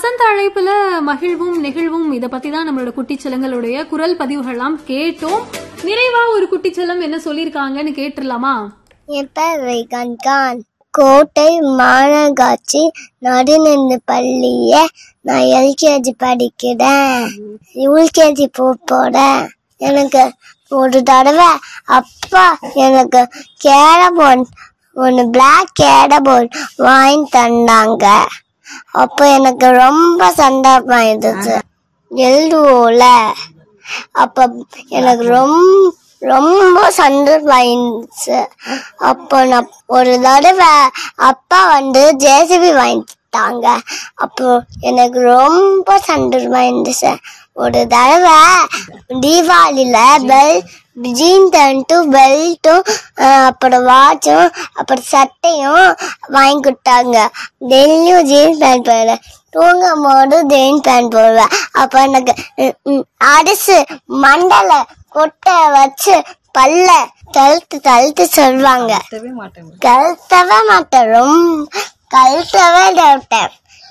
வசந்த அழைப்புல மகிழ்வும் நெகிழ்வும் இத பத்தி தான் நம்மளோட குட்டிச்சலங்களுடைய குரல் பதிவுகள்லாம் கேட்டோம் நிறைவா ஒரு குட்டிச்சலம் என்ன சொல்லிருக்காங்கன்னு கேட்டுடலாமா என் பேர் வைகான் கான் கோட்டை மாநகராட்சி நடுநின்று பள்ளிய நான் எல்கேஜி படிக்கிறேன் யூகேஜி போ போறேன் எனக்கு ஒரு தடவை அப்பா எனக்கு கேரபோன் ஒன்று பிளாக் கேரபோன் வாங்கி தந்தாங்க அப்போ எனக்கு ரொம்ப சந்தோஷமா இருந்துச்சு எழுதுவோல அப்ப எனக்கு ரொம்ப ரொம்ப சந்தோஷமாயிருந்துச்சு அப்போ நான் ஒரு தடவை அப்பா வந்து ஜேசிபி வாங்கிட்டாங்க அப்போ எனக்கு ரொம்ப சந்தோஷமா இருந்துச்சு ஒரு தடவை தீபாவளியில பெல் ஜீன் பேண்ட்டும் பெல்ட்டும் அப்புறம் வாட்சும் அப்புறம் சட்டையும் வாங்கி கொடுத்தாங்க டெய்லியும் ஜீன்ஸ் பேண்ட் போடுவேன் தூங்கும் போது ஜீன்ஸ் பேண்ட் போடுவேன் அப்போ எனக்கு ம், ம், அரிசி மண்டல கொட்டை வச்சு பல்ல தழுத்து தழுத்து சொல்லுவாங்க கழுத்தவே மாட்டேன் ரொம்ப கழுத்தவே மாட்டேன்